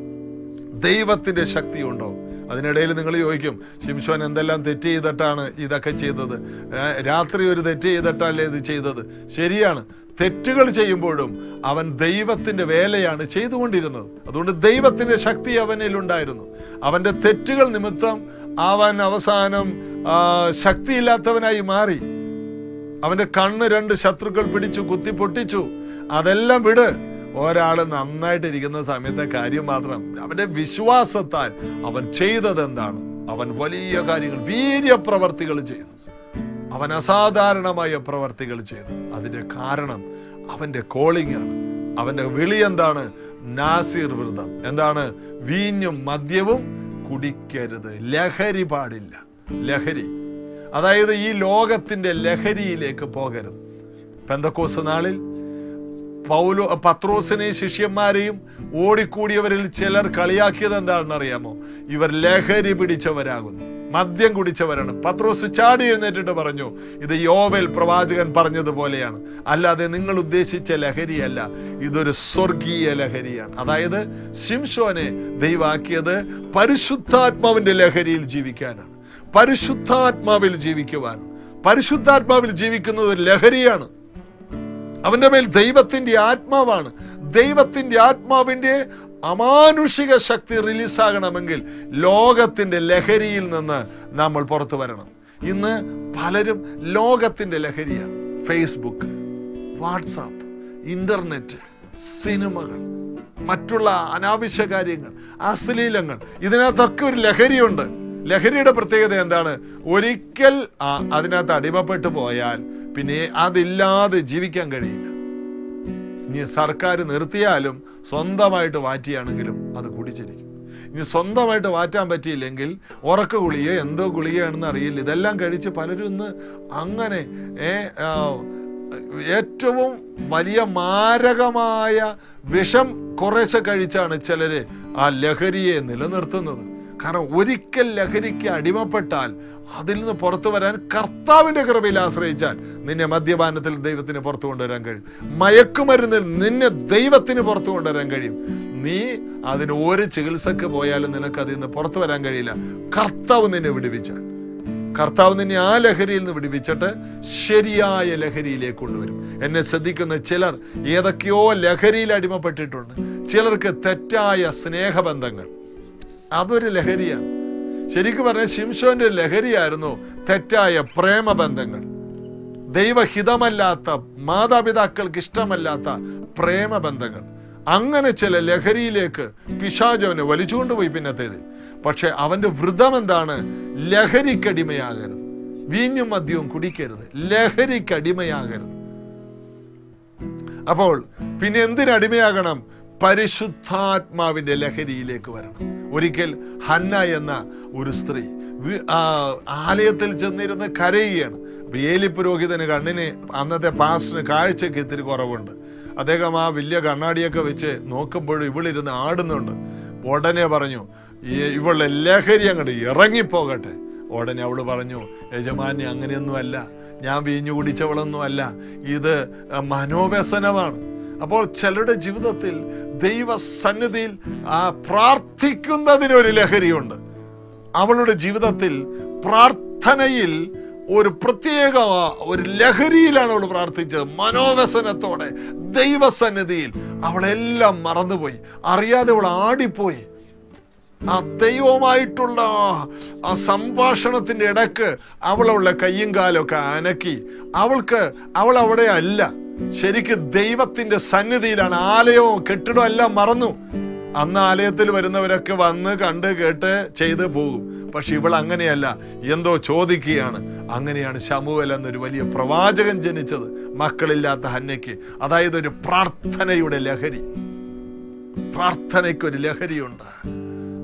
Speaker 1: ദൈവത്തിന്റെ ശക്തി ഉണ്ടോ അതിനിടയിൽ നിങ്ങൾ ചോദിക്കും ശിംഷോൻ എന്തെല്ലാം തെറ്റ് ചെയ്തിട്ടാണ് ഇതൊക്കെ ചെയ്തത് ഏ, രാത്രി ഒരു തെറ്റ് ചെയ്തിട്ടല്ലേ ഇത് ചെയ്തത് ശരിയാണ് തെറ്റുകൾ ചെയ്യുമ്പോഴും അവൻ ദൈവത്തിന്റെ വേലയാണ് ചെയ്തുകൊണ്ടിരുന്നത് അതുകൊണ്ട് ദൈവത്തിന്റെ ശക്തി അവനിലുണ്ടായിരുന്നു അവന്റെ തെറ്റുകൾ നിമിത്തം അവൻ അവസാനം ആ, ശക്തിയില്ലാത്തവനായി മാറി അവന്റെ കണ്ണ് രണ്ട് ശത്രുക്കൾ പിടിച്ചു കുത്തി പൊട്ടിച്ചു അതെല്ലാം വിട് ഒരാള് നന്നായിട്ടിരിക്കുന്ന സമയത്തെ കാര്യം മാത്രം അവന്റെ വിശ്വാസത്താൽ അവൻ ചെയ്തത് എന്താണ് അവൻ വലിയ കാര്യങ്ങൾ വീര്യപ്രവർത്തികൾ ചെയ്തു അവൻ അസാധാരണമായ പ്രവർത്തികൾ ചെയ്തു അതിന്റെ കാരണം അവന്റെ കോളിംഗ് ആണ് അവന്റെ വിളി എന്താണ് നാസിർ വ്രതം എന്താണ് വീഞ്ഞും മദ്യവും കുടിക്കരുത് ലഹരി പാടില്ല ലഹരി അതായത് ഈ ലോകത്തിന്റെ ലഹരിയിലേക്ക് പോകരുത് പെന്തക്കോസ് നാളിൽ പൗലോ പത്രോസിനെയും ശിഷ്യന്മാരെയും ഓടിക്കൂടിയവരിൽ ചിലർ കളിയാക്കിയത് എന്താണെന്ന് അറിയാമോ ഇവർ ലഹരി പിടിച്ചവരാകുന്നു മദ്യം കുടിച്ചവരാണ് പത്രോസ് ചാടി എഴുന്നേറ്റിട്ട് പറഞ്ഞു ഇത് യോവേൽ പ്രവാചകൻ പറഞ്ഞതുപോലെയാണ് അല്ലാതെ നിങ്ങൾ ഉദ്ദേശിച്ച ലഹരിയല്ല ഇതൊരു സ്വർഗീയ ലഹരിയാണ് അതായത് ശിംഷോനെ ദൈവാക്കിയത് പരിശുദ്ധാത്മാവിന്റെ ലഹരിയിൽ ജീവിക്കാനാണ് പരിശുദ്ധാത്മാവിൽ ജീവിക്കുവാനാണ് പരിശുദ്ധാത്മാവിൽ ജീവിക്കുന്നത് ഒരു ലഹരിയാണ് അവന്റെ മേൽ ദൈവത്തിന്റെ ആത്മാവാണ് ദൈവത്തിന്റെ ആത്മാവിന്റെ അമാനുഷിക ശക്തി റിലീസാകണമെങ്കിൽ ലോകത്തിന്റെ ലഹരിയിൽ നിന്ന് നമ്മൾ പുറത്തു വരണം ഇന്ന് പലരും ലോകത്തിന്റെ ലഹരിയാണ് ഫേസ്ബുക്ക് വാട്സാപ്പ് ഇന്റർനെറ്റ് സിനിമകൾ മറ്റുള്ള അനാവശ്യ കാര്യങ്ങൾ അശ്ലീലങ്ങൾ ഇതിനകത്തൊക്കെ ഒരു ലഹരിയുണ്ട് ലഹരിയുടെ പ്രത്യേകത എന്താണ് ഒരിക്കൽ ആ അതിനകത്ത് അടിമപ്പെട്ടു പോയാൽ പിന്നെ അതില്ലാതെ ജീവിക്കാൻ കഴിയില്ല ഇനി സർക്കാർ നിർത്തിയാലും സ്വന്തമായിട്ട് വാറ്റിയാണെങ്കിലും അത് കുടിച്ചിരിക്കും ഇനി സ്വന്തമായിട്ട് വാറ്റാൻ പറ്റിയില്ലെങ്കിൽ ഉറക്ക ഗുളിക എന്തോ ഗുളികയാണെന്ന് അറിയില്ല ഇതെല്ലാം കഴിച്ച് പലരും ഇന്ന് അങ്ങനെ ഏ, ആ, ഏറ്റവും വലിയ മാരകമായ വിഷം കുറേശ്ശെ കഴിച്ചാണ് ചിലര് ആ ലഹരിയെ നിലനിർത്തുന്നത് കാരണം ഒരിക്കൽ ലഹരിക്ക് അടിമപ്പെട്ടാൽ അതിൽ നിന്ന് പുറത്തു വരാൻ കർത്താവിന്റെ കൃപയിൽ ആശ്രയിച്ചാൽ നിന്നെ മദ്യപാനത്തിൽ ദൈവത്തിന് പുറത്തു കൊണ്ടുവരാൻ കഴിയും മയക്കുമരുന്നിൽ നിന്നെ ദൈവത്തിന് പുറത്തു കൊണ്ടുവരാൻ കഴിയും നീ അതിന് ഒരു ചികിത്സക്ക് പോയാലും നിനക്ക് അതിൽ നിന്ന് പുറത്തു വരാൻ കഴിയില്ല കർത്താവ് നിന്നെ വിടുവിച്ചാൽ കർത്താവ് നിന്നെ ആ ലഹരിയിൽ നിന്ന് വിടുവിച്ചിട്ട് ശരിയായ ലഹരിയിലേക്ക് കൊണ്ടുവരും എന്നെ ശ്രദ്ധിക്കുന്ന ചിലർ ഏതൊക്കെയോ ലഹരിയിൽ അടിമപ്പെട്ടിട്ടുണ്ട് ചിലർക്ക് തെറ്റായ സ്നേഹബന്ധങ്ങൾ അതൊരു ലഹരിയാണ് ശരിക്കും പറഞ്ഞാൽ ശിംഷോന്റെ ലഹരിയായിരുന്നു തെറ്റായ പ്രേമബന്ധങ്ങൾ ദൈവഹിതമല്ലാത്ത മാതാപിതാക്കൾക്ക് ഇഷ്ടമല്ലാത്ത പ്രേമബന്ധങ്ങൾ അങ്ങനെ ചില ലഹരിയിലേക്ക് പിശാചവനെ വലിച്ചുകൊണ്ടുപോയി പിന്നത്തേത് പക്ഷെ അവന്റെ വ്രതം എന്താണ് ലഹരിക്കടിമയാകരുത് വീഞ്ഞും മദ്യവും കുടിക്കരുത് ലഹരിക്കടിമയാകരുത് അപ്പോൾ പിന്നെ എന്തിനടിമയാകണം പരിശുദ്ധാത്മാവിന്റെ ലഹരിയിലേക്ക് വരണം ഒരിക്കൽ ഹന്ന എന്ന ഒരു സ്ത്രീ വി- ആ, ആലയത്തിൽ ചെന്നിരുന്ന് കരയുകയാണ് അപ്പൊ ഏലി പുരോഹിതന് കണ്ണിന് അന്നത്തെ പാസ്റ്റിന് കാഴ്ചയ്ക്ക് ഇത്തിരി കുറവുണ്ട് അദ്ദേഹം ആ വലിയ കണ്ണാടിയൊക്കെ വെച്ച് നോക്കുമ്പോഴും ഇവളിരുന്ന് ആടുന്നുണ്ട് ഉടനെ പറഞ്ഞു "ഈ ഇവളുടെ ലഹരി അങ്ങോട്ട് ഇറങ്ങിപ്പോകട്ടെ ഉടനെ അവള് പറഞ്ഞു യജമാനി അങ്ങനെയൊന്നുമല്ല ഞാൻ വീഞ്ഞു കുടിച്ചവളൊന്നുമല്ല ഇത് മനോവ്യസനമാണ് അപ്പോൾ ചിലരുടെ ജീവിതത്തിൽ ദൈവസന്നിധിയിൽ ആ പ്രാർത്ഥിക്കുന്നതിനൊരു ലഹരിയുണ്ട് അവളുടെ ജീവിതത്തിൽ പ്രാർത്ഥനയിൽ ഒരു പ്രത്യേക ഒരു ലഹരിയിലാണ് അവൾ പ്രാർത്ഥിച്ചത് മനോവ്യസനത്തോടെ ദൈവസന്നിധിയിൽ അവളെല്ലാം മറന്നുപോയി അറിയാതെ അവൾ ആടിപ്പോയി ആ ദൈവമായിട്ടുള്ള ആ- ആ സംഭാഷണത്തിന്റെ ഇടക്ക് അവൾ അവളുടെ കയ്യും കാലൊക്കെ അനക്കി അവൾക്ക് അവൾ അവിടെ അല്ല ശരിക്കും ദൈവത്തിന്റെ സന്നിധിയിലാണ് ആലയവും കെട്ടിടവും എല്ലാം മറന്നു അന്ന് ആലയത്തിൽ വരുന്നവരൊക്കെ വന്ന് കണ്ട് കേട്ട് ചെയ്ത് പോകും പക്ഷെ ഇവൾ അങ്ങനെയല്ല എന്തോ ചോദിക്കുകയാണ് അങ്ങനെയാണ് ശമുവൽ എന്നൊരു വലിയ പ്രവാചകൻ ജനിച്ചത് മക്കളില്ലാത്ത ഹന്നയ്ക്ക് അതായത് ഒരു പ്രാർത്ഥനയുടെ ലഹരി പ്രാർത്ഥനയ്ക്കൊരു ലഹരിയുണ്ട്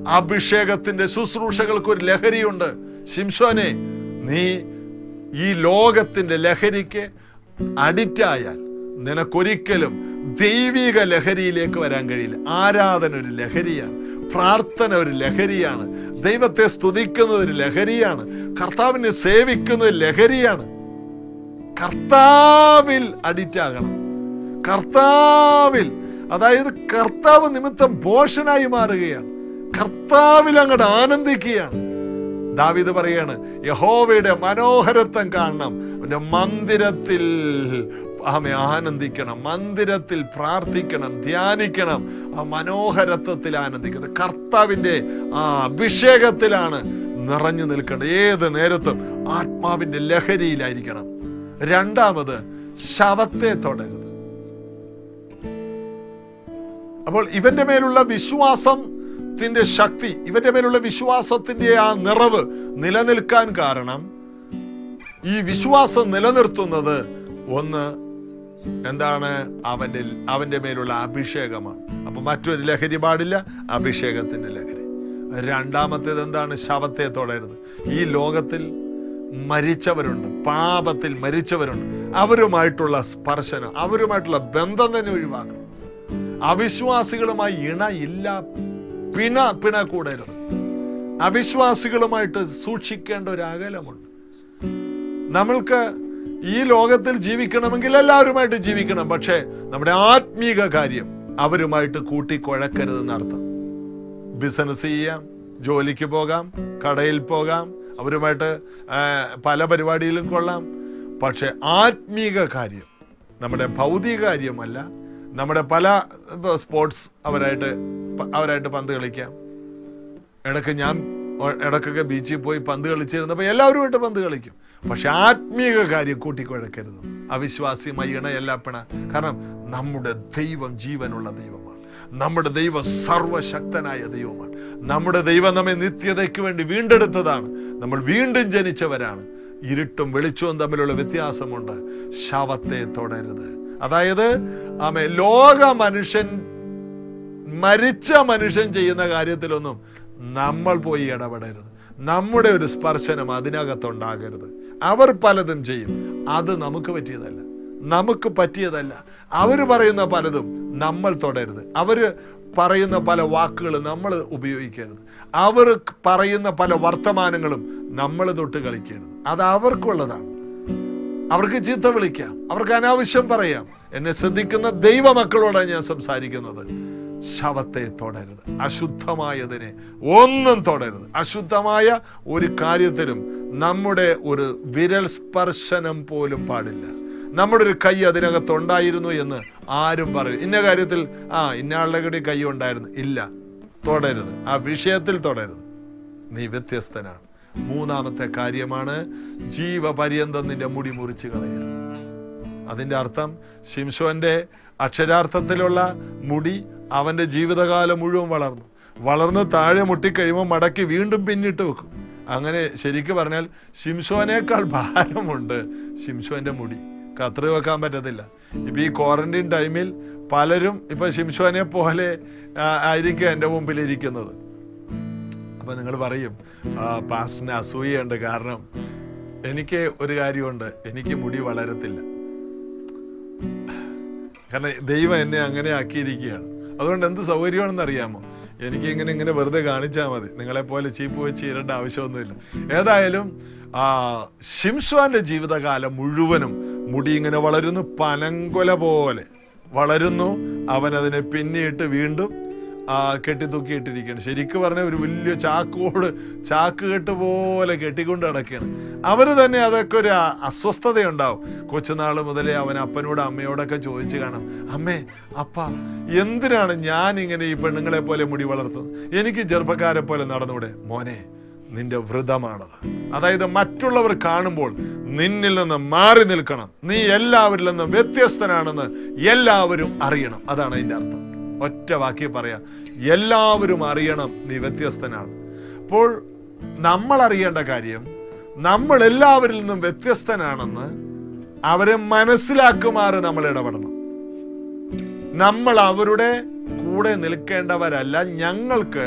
Speaker 1: അഭിഷേകത്തിന്റെ ശുശ്രൂഷകൾക്ക് ഒരു ലഹരിയുണ്ട് ശിംശോനെ നീ ഈ ലോകത്തിന്റെ ലഹരിക്ക് അഡിക്റ്റായാൽ നിനക്കൊരിക്കലും ദൈവിക ലഹരിയിലേക്ക് വരാൻ കഴിയില്ല ആരാധന ഒരു ലഹരിയാണ് പ്രാർത്ഥന ഒരു ലഹരിയാണ് ദൈവത്തെ സ്തുതിക്കുന്നത് ഒരു ലഹരിയാണ് കർത്താവിനെ സേവിക്കുന്നത് ലഹരിയാണ് കർത്താവിൽ അഡിക്റ്റ് ആകണം കർത്താവിൽ അതായത് കർത്താവ് നിമിത്തം ഭോഷനായി മാറുകയാണ് കർത്താവിൽ അങ്ങോട്ട് ആനന്ദിക്കുകയാണ് ദാവിദ് പറയാണ് യഹോവയുടെ മനോഹരത്വം കാണണം അവന്റെ മന്ദിരത്തിൽ ആമെ ആനന്ദിക്കണം മന്ദിരത്തിൽ പ്രാർത്ഥിക്കണം ധ്യാനിക്കണം ആ മനോഹരത്വത്തിൽ ആനന്ദിക്കുന്നത് കർത്താവിന്റെ ആ അഭിഷേകത്തിലാണ് നിറഞ്ഞു നിൽക്കേണ്ടത് ഏത് നേരത്തും ആത്മാവിന്റെ ലഹരിയിലായിരിക്കണം രണ്ടാമത് ശവത്തെ തുടരുത് അപ്പോൾ ഇവന്റെ മേലുള്ള വിശ്വാസത്തിന്റെ ശക്തി ഇവന്റെ മേലുള്ള വിശ്വാസത്തിന്റെ ആ നിറവ് നിലനിൽക്കാൻ കാരണം ഈ വിശ്വാസം നിലനിർത്തുന്നത് ഒന്ന് എന്താണ് അവന്റെ അവന്റെ മേലുള്ള അഭിഷേകമാണ് അപ്പൊ മറ്റൊരു ലഹരി പാടില്ല അഭിഷേകത്തിന്റെ ലഹരി രണ്ടാമത്തേത് എന്താണ് ശവത്തെ തുടരുത് ഈ ലോകത്തിൽ മരിച്ചവരുണ്ട് പാപത്തിൽ മരിച്ചവരുണ്ട് അവരുമായിട്ടുള്ള സ്പർശനം അവരുമായിട്ടുള്ള ബന്ധം തന്നെ ഒഴിവാക്കണം അവിശ്വാസികളുമായി ഇണ ഇല്ല പിണ പിണ കൂടരുത് അവിശ്വാസികളുമായിട്ട് സൂക്ഷിക്കേണ്ട ഒരു അകലമുണ്ട് നമ്മൾക്ക് ഈ ലോകത്തിൽ ജീവിക്കണമെങ്കിൽ എല്ലാവരുമായിട്ട് ജീവിക്കണം പക്ഷേ നമ്മുടെ ആത്മീക കാര്യം അവരുമായിട്ട് കൂട്ടിക്കുഴക്കരുതെന്ന് അർത്ഥം ബിസിനസ് ചെയ്യാം ജോലിക്ക് പോകാം കടയിൽ പോകാം അവരുമായിട്ട് ആ, പല പരിപാടിയിലും കൊള്ളാം പക്ഷെ ആത്മീക കാര്യം നമ്മുടെ ഭൗതിക കാര്യമല്ല നമ്മുടെ പല ഇപ്പൊ സ്പോർട്സ് അവരായിട്ട് പ- അവരായിട്ട് പന്ത് കളിക്കാം ഇടയ്ക്ക് ഞാൻ ഒ- ഇടയ്ക്കൊക്കെ ബീച്ചിൽ പോയി പന്ത് കളിച്ചിരുന്നപ്പോൾ എല്ലാവരുമായിട്ട് പന്ത് കളിക്കും പക്ഷെ ആത്മീക കാര്യം കൂട്ടിക്കുഴക്കരുത് അവിശ്വാസിയുമായി ഇണയല്ല പിണ കാരണം നമ്മുടെ ദൈവം ജീവനുള്ള ദൈവമാണ് നമ്മുടെ ദൈവം സർവശക്തനായ ദൈവമാണ് നമ്മുടെ ദൈവം നമ്മെ നിത്യതയ്ക്ക് വേണ്ടി വീണ്ടെടുത്തതാണ് നമ്മൾ വീണ്ടും ജനിച്ചവരാണ് ഇരുട്ടും വെളിച്ചവും തമ്മിലുള്ള വ്യത്യാസമുണ്ട് ശവത്തെ തുടരുത് അതായത് ആമേ ലോക മനുഷ്യൻ മരിച്ച മനുഷ്യൻ ചെയ്യുന്ന കാര്യത്തിലൊന്നും നമ്മൾ പോയി ഇടപെടരുത് നമ്മുടെ ഒരു സ്പർശനം അതിനകത്തുണ്ടാകരുത് അവർ പലതും ചെയ്യും അത് നമുക്ക് പറ്റിയതല്ല നമുക്ക് പറ്റിയതല്ല അവർ പറയുന്ന പലതും നമ്മൾ തുടരുത് അവർ പറയുന്ന പല വാക്കുകൾ നമ്മൾ ഉപയോഗിക്കരുത് അവർ പറയുന്ന പല വർത്തമാനങ്ങളും നമ്മൾ തൊട്ട് കളിക്കരുത് അത് അവർക്കുള്ളതാണ് അവർക്ക് ചീത്ത വിളിക്കാം അവർക്ക് അനാവശ്യം പറയാം എന്നെ ശ്രദ്ധിക്കുന്ന ദൈവമക്കളോടാണ് ഞാൻ സംസാരിക്കുന്നത് ശവത്തെ തുടരുത് അശുദ്ധമായതിനെ ഒന്നും തുടരുത് അശുദ്ധമായ ഒരു കാര്യത്തിലും നമ്മുടെ ഒരു വിരൽ സ്പർശനം പോലും പാടില്ല നമ്മുടെ ഒരു കൈ അതിനകത്തുണ്ടായിരുന്നു എന്ന് ആരും പറയും ഇന്ന കാര്യത്തിൽ ആ ഇന്നയാളുടെ കൂടി കൈ ഉണ്ടായിരുന്നു ഇല്ല തുടരുത് ആ വിഷയത്തിൽ തുടരുത് നീ വ്യത്യസ്തനാണ് മൂന്നാമത്തെ കാര്യമാണ് ജീവപര്യന്തം നിന്റെ മുടി മുറിച്ച് കളയരുത് അതിന്റെ അർത്ഥം ശിംശോന്റെ അക്ഷരാർത്ഥത്തിലുള്ള മുടി അവന്റെ ജീവിതകാലം മുഴുവൻ വളർന്നു വളർന്ന് താഴെ മുട്ടിക്കഴിയുമ്പോൾ മടക്കി വീണ്ടും പിന്നിട്ട് വെക്കും അങ്ങനെ ശരിക്ക് പറഞ്ഞാൽ ശിംശോനേക്കാൾ ഭാരമുണ്ട് ശിംശോന്റെ മുടി കത്രി വെക്കാൻ പറ്റത്തില്ല ഇപ്പൊ ഈ ക്വാറന്റൈൻ ടൈമിൽ പലരും ഇപ്പൊ ശിംശോനെ പോലെ ആ, ആയിരിക്കും എൻ്റെ മുമ്പിൽ ഇരിക്കുന്നത് അപ്പൊ നിങ്ങൾ പറയും "ആ, പാസ്റ്ററിന് അസൂയുണ്ട് കാരണം എനിക്ക് ഒരു കാര്യമുണ്ട് എനിക്ക് മുടി വളരത്തില്ല കാരണം ദൈവം എന്നെ അങ്ങനെ ആക്കിയിരിക്കുകയാണ് അതുകൊണ്ട് എന്ത് സൗകര്യമാണെന്ന് അറിയാമോ എനിക്ക് ഇങ്ങനെ ഇങ്ങനെ വെറുതെ കാണിച്ചാൽ മതി നിങ്ങളെ പോലെ ചീപ്പ് വെച്ച് ഇരേണ്ട ആവശ്യമൊന്നുമില്ല ഏതായാലും ആ ഷിംസ്വാന്റെ ജീവിതകാലം മുഴുവനും മുടി ഇങ്ങനെ വളരുന്നു പനങ്കൊല പോലെ വളരുന്നു അവൻ അതിനെ പിന്നിയിട്ട് വീണ്ടും ആ കെട്ടിത്തൂക്കിയിട്ടിരിക്കുകയാണ് ശരിക്കും പറഞ്ഞ ഒരു വലിയ ചാക്കോട് ചാക്ക് കെട്ട് പോലെ കെട്ടിക്കൊണ്ട് നടക്കുകയാണ് അവർ തന്നെ അതൊക്കെ ഒരു അ- അസ്വസ്ഥതയുണ്ടാവും കൊച്ചുനാൾ മുതലേ അവൻ അപ്പനോട് അമ്മയോടൊക്കെ ചോദിച്ചു കാണാം അമ്മേ അപ്പ എന്തിനാണ് ഞാൻ ഇങ്ങനെ ഈ പെണ്ണുങ്ങളെ പോലെ മുടി വളർത്തുന്നത് എനിക്ക് ചെറുപ്പക്കാരെ പോലെ നടന്നൂടെ മോനെ നിന്റെ വ്രതമാണത് അതായത് മറ്റുള്ളവർ കാണുമ്പോൾ നിന്നിൽ നിന്ന് മാറി നിൽക്കണം നീ എല്ലാവരിൽ നിന്നും വ്യത്യസ്തനാണെന്ന് എല്ലാവരും അറിയണം അതാണ് അതിന്റെ അർത്ഥം ഒറ്റ വാക്കി പറയാം എല്ലാവരും അറിയണം നീ വ്യത്യസ്തനാണ് അപ്പോൾ നമ്മൾ അറിയേണ്ട കാര്യം നമ്മൾ എല്ലാവരിൽ നിന്നും വ്യത്യസ്തനാണെന്ന് അവരെ മനസ്സിലാക്കുമാറ് നമ്മൾ ഇടപെടണം നമ്മൾ അവരുടെ കൂടെ നിൽക്കേണ്ടവരല്ല ഞങ്ങൾക്ക്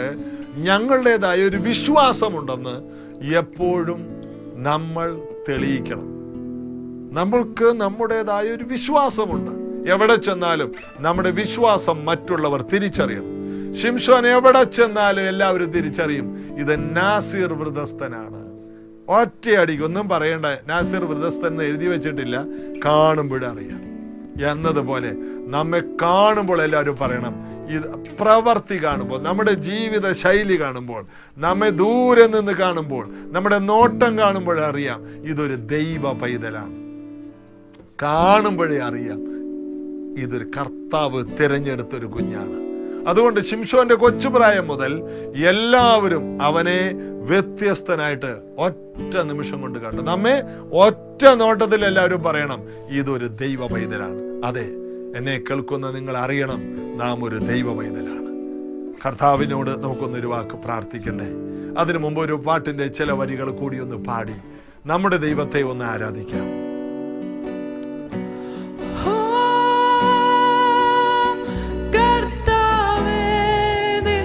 Speaker 1: ഞങ്ങളുടേതായ ഒരു വിശ്വാസമുണ്ടെന്ന് എപ്പോഴും നമ്മൾ തെളിയിക്കണം നമ്മൾക്ക് നമ്മുടേതായ ഒരു വിശ്വാസമുണ്ട് എവിടെ ചെന്നാലും നമ്മുടെ വിശ്വാസം മറ്റുള്ളവർ തിരിച്ചറിയണം ശിംഷോൻ എവിടെ ചെന്നാലും എല്ലാവരും തിരിച്ചറിയും ഇത് നാസിർ വൃതസ്ഥനാണ് ഒറ്റയടിക്ക് ഒന്നും പറയണ്ട നാസിർ വൃതസ്ഥൻ എന്ന് എഴുതി വെച്ചിട്ടില്ല കാണുമ്പോഴേ അറിയാം എന്നതുപോലെ നമ്മെ കാണുമ്പോൾ എല്ലാവരും പറയണം ഇത് പ്രവർത്തി കാണുമ്പോൾ നമ്മുടെ ജീവിത ശൈലി കാണുമ്പോൾ നമ്മെ ദൂരെ നിന്ന് കാണുമ്പോൾ നമ്മുടെ നോട്ടം കാണുമ്പോഴേ അറിയാം ഇതൊരു ദൈവ പൈതലാണ് കാണുമ്പോഴേ അറിയാം ഇതൊരു കർത്താവ് തിരഞ്ഞെടുത്ത ഒരു കുഞ്ഞാണ് അതുകൊണ്ട് ശിംഷോന്റെ കൊച്ചുപ്രായം മുതൽ എല്ലാവരും അവനെ വ്യത്യസ്തനായിട്ട് ഒറ്റ നിമിഷം കൊണ്ട് കണ്ടു നമ്മെ ഒറ്റ നോട്ടത്തിൽ എല്ലാവരും പറയണം ഇതൊരു ദൈവ പൈതലാണ് അതെ എന്നെ കേൾക്കുന്ന നിങ്ങൾ അറിയണം നാം ഒരു ദൈവ പൈതലാണ് കർത്താവിനോട് നമുക്കൊന്നൊരു വാക്ക് പ്രാർത്ഥിക്കണ്ടേ അതിനു മുമ്പ് ഒരു പാട്ടിന്റെ ചില വരികൾ കൂടി ഒന്ന് പാടി നമ്മുടെ ദൈവത്തെ ഒന്ന് ആരാധിക്കാം
Speaker 2: ഓ കർത്താവേ നിൻ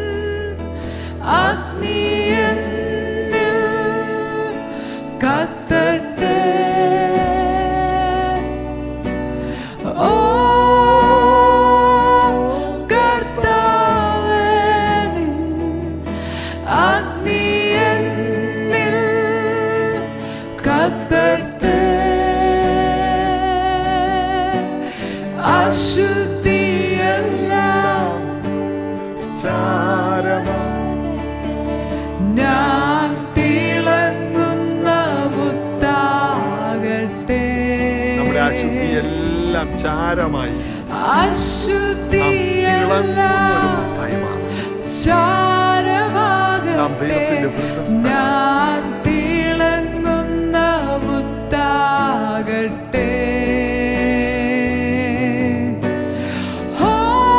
Speaker 2: അഗ്നി എന്നിൽ കത്തട്ടെ ഓ കർത്താവേ നിൻ അഗ്നി എന്നിൽ കത്തട്ടെ അശുദ്ധിയെല്ലാം ഞാൻ തിളങ്ങുന്ന മുത്താകട്ടെ
Speaker 1: നമ്മുടെ അശുദ്ധി എല്ലാം ചാരമായി
Speaker 2: അശുദ്ധിയെല്ലാം
Speaker 1: തിളങ്ങുന്ന ഒരു മുത്തായി മാറും. നാം ദൈവത്തിന്റെ
Speaker 2: ചാരമാകട്ടെ
Speaker 1: വൃദ്ധസ്ഥനാണ്.
Speaker 2: ഞാൻ തിളങ്ങുന്ന മുത്താകട്ടെ ഓ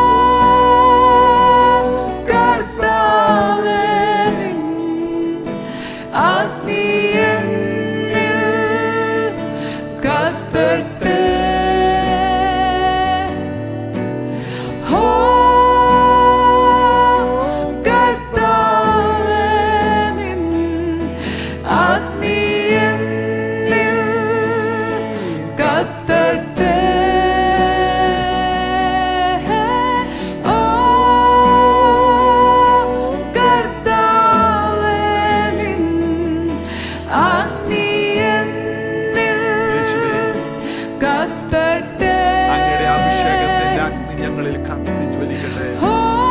Speaker 2: കർത്താവേ നിൻ അഗ്നി എന്നിൽ കത്തട്ടെ ഓ കർത്താവേ നിൻ അഗ്നി എന്നിൽ കത്തട്ടെ ഓ കർത്താവേ നിൻ അഗ്നി എന്നിൽ
Speaker 1: യേശുവേ,
Speaker 2: കത്തട്ടെ
Speaker 1: അങ്ങയുടെ അഭിഷേകത്തിന്റെ അഗ്നി ഞങ്ങളിൽ കത്തി ജ്വലിക്കട്ടെ
Speaker 2: ഓ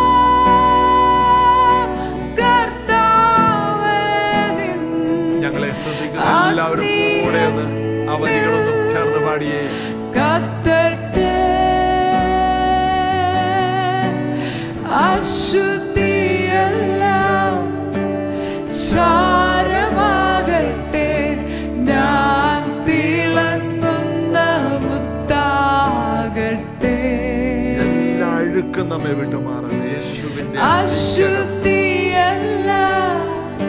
Speaker 2: കർത്താവേ നിൻ
Speaker 1: ഞങ്ങളെ ശ്രദ്ധിക്കുന്ന എല്ലാവരും കൂടെ ഒന്ന് അവധികളൊന്നും ചേർന്ന് പാടിയേ
Speaker 2: കത്തട്ടെ അശുദ്ധിയെല്ലാം ചാരമാകട്ടെ ഞാൻ തിളങ്ങുന്ന മുത്താകട്ടെ
Speaker 1: എല്ലാ അഴുക്കും നമ്മെ വിട്ടുമാറണം യേശുവിന്റെ
Speaker 2: അശുദ്ധിയെല്ലാം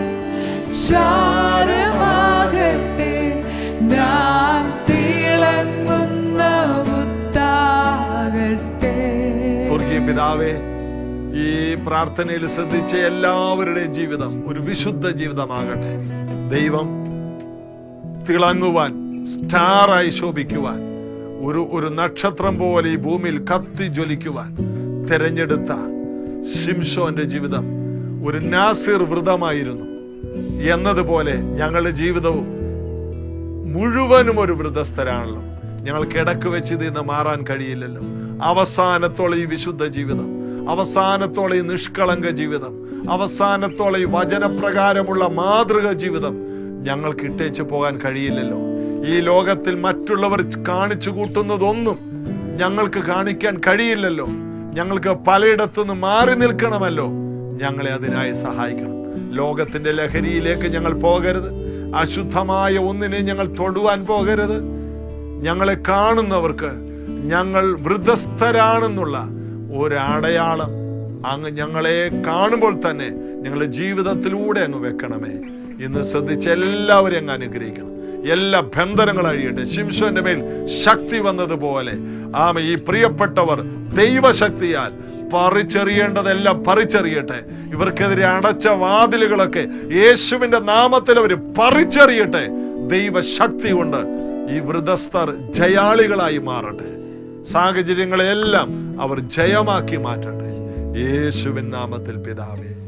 Speaker 2: ചാരമാകട്ടെ ഞാൻ തിളങ്ങുന്ന മുത്താകട്ടെ
Speaker 1: സ്വർഗീയ പിതാവേ ഈ പ്രാർത്ഥനയിൽ ശ്രദ്ധിച്ച എല്ലാവരുടെയും ജീവിതം ഒരു വിശുദ്ധ ജീവിതമാകട്ടെ ദൈവം തിളങ്ങുവാൻ സ്റ്റാറായി ശോഭിക്കുവാൻ ഒരു ഒരു നക്ഷത്രം പോലെ ഈ ഭൂമിയിൽ കത്തി ജ്വലിക്കുവാൻ തിരഞ്ഞെടുത്ത ശിംഷോന്റെ ജീവിതം ഒരു നാസിർ വ്രതമായിരുന്നു എന്നതുപോലെ ഞങ്ങളുടെ ജീവിതവും മുഴുവനും ഒരു വൃതസ്ഥരാണല്ലോ ഞങ്ങൾക്ക് ഇടക്ക് വെച്ച് ഇതിൽ നിന്ന് മാറാൻ കഴിയില്ലല്ലോ അവസാനത്തോളം ഈ വിശുദ്ധ ജീവിതം അവസാനത്തോളം ഈ നിഷ്കളങ്ക ജീവിതം അവസാനത്തോളം ഈ വചനപ്രകാരമുള്ള മാതൃക ജീവിതം ഞങ്ങൾക്ക് ഇട്ടേച്ച് പോകാൻ കഴിയില്ലല്ലോ ഈ ലോകത്തിൽ മറ്റുള്ളവർ കാണിച്ചു കൂട്ടുന്നതൊന്നും ഞങ്ങൾക്ക് കാണിക്കാൻ കഴിയില്ലല്ലോ ഞങ്ങൾക്ക് പലയിടത്തുനിന്ന് മാറി നിൽക്കണമല്ലോ ഞങ്ങളെ അതിനായി സഹായിക്കണം ലോകത്തിന്റെ ലഹരിയിലേക്ക് ഞങ്ങൾ പോകരുത് അശുദ്ധമായ ഒന്നിനെ ഞങ്ങൾ തൊടുവാൻ പോകരുത് ഞങ്ങളെ കാണുന്നവർക്ക് ഞങ്ങൾ വൃദ്ധസ്ഥരാണെന്നുള്ള ഒരടയാളം അങ്ങ് ഞങ്ങളെ കാണുമ്പോൾ തന്നെ ഞങ്ങളുടെ ജീവിതത്തിലൂടെ അങ്ങ് വെക്കണമേ ഇന്ന് ശ്രദ്ധിച്ച് എല്ലാവരെയും അങ്ങ് അനുഗ്രഹിക്കണം എല്ലാ ബന്ധനങ്ങൾ അഴിയട്ടെ ശിംശോന്റെ മേൽ ശക്തി വന്നതുപോലെ ആമ ഈ പ്രിയപ്പെട്ടവർ ദൈവശക്തിയാൽ പറിച്ചെറിയേണ്ടതെല്ലാം പറിച്ചെറിയട്ടെ ഇവർക്കെതിരെ അടച്ച വാതിലുകളൊക്കെ യേശുവിന്റെ നാമത്തിൽ അവർ പറിച്ചെറിയട്ടെ ദൈവശക്തി കൊണ്ട് ഈ വൃതസ്ഥർ ജയാളികളായി മാറട്ടെ സാഹചര്യങ്ങളെല്ലാം അവർ ജയമാക്കി മാറ്റട്ടെ യേശുവിൻ നാമത്തിൽ പിതാവേ